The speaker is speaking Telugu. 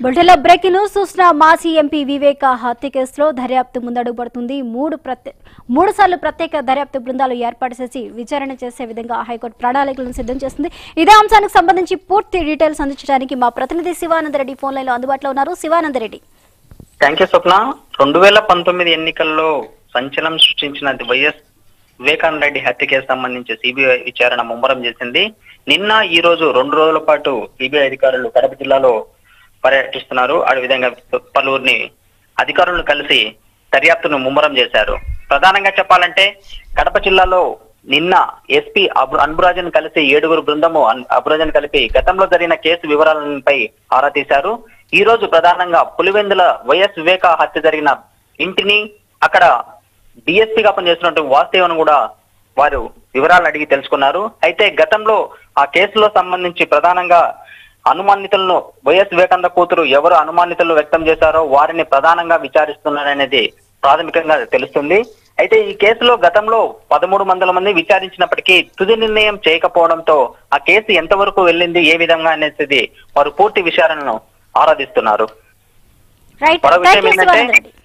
బులెటిన్లో బ్రేకింగ్ న్యూస్ చూసిన మాజీ ఎంపీ వివేక హత్య కేసులో దర్యాప్తు ముందడుగు పడుతుంది మూడు ప్రత్యే మూడు సార్లు ప్రత్యేక దర్యాప్తు బృందాలు ఏర్పాటు చేసి విచారణ చేసే విధంగా హైకోర్టు ప్రణాళికలను సిద్ధం చేస్తుంది ఇదే అంశానికి సంబంధించి పూర్తి డీటెయిల్స్ అందించడానికి మా ప్రతినిధి శివానందరెడ్డి ఫోన్ లైన్లో అందుబాటులో ఉన్నారు శివానందరెడ్డి థ్యాంక్ యూ స్వప్న రెండు వేల పంతొమ్మిది ఎన్నికల్లో సంచలనం సృష్టించిన వైఎస్ వివేకానంద రెడ్డి హత్య కేసు సంబంధించి సిబిఐ విచారణ ముమ్మరం చేసింది నిన్న ఈ రోజు రెండు రోజుల పాటు సిబిఐ అధికారులు కడప జిల్లాలో పర్యటిస్తున్నారు అదేవిధంగా పలువురిని అధికారులను కలిసి దర్యాప్తును ముమ్మరం చేశారు ప్రధానంగా చెప్పాలంటే కడప జిల్లాలో నిన్న ఎస్పీ అన్బురాజన్ కలిసి ఏడుగురు బృందము అన్- అబురాజన్ కలిపి గతంలో జరిగిన కేసు వివరాలపై ఆరా తీశారు ఈ రోజు ప్రధానంగా పులివెందుల వైఎస్ వివేక హత్య జరిగిన ఇంటిని అక్కడ డిఎస్పీగా పనిచేస్తున్నటువంటి వాసుదేవన్ కూడా వారు వివరాలు అడిగి తెలుసుకున్నారు అయితే గతంలో ఆ కేసులో సంబంధించి ప్రధానంగా అనుమానితులను వైఎస్ వివేకానంద కూతురు ఎవరు అనుమానితులు వ్యక్తం చేశారో వారిని ప్రధానంగా విచారిస్తున్నారనేది ప్రాథమికంగా తెలుస్తుంది అయితే ఈ కేసులో గతంలో పదమూడు వందల మంది విచారించినప్పటికీ తుది నిర్ణయం చేయకపోవడంతో ఆ కేసు ఎంతవరకు వెళ్ళింది ఏ విధంగా అనేది వారు పూర్తి విచారణను ఆరాధిస్తున్నారు రైట్ మరో థ్యాంక్ విషయం యూ ఏంటంటే శివానందరెడ్డి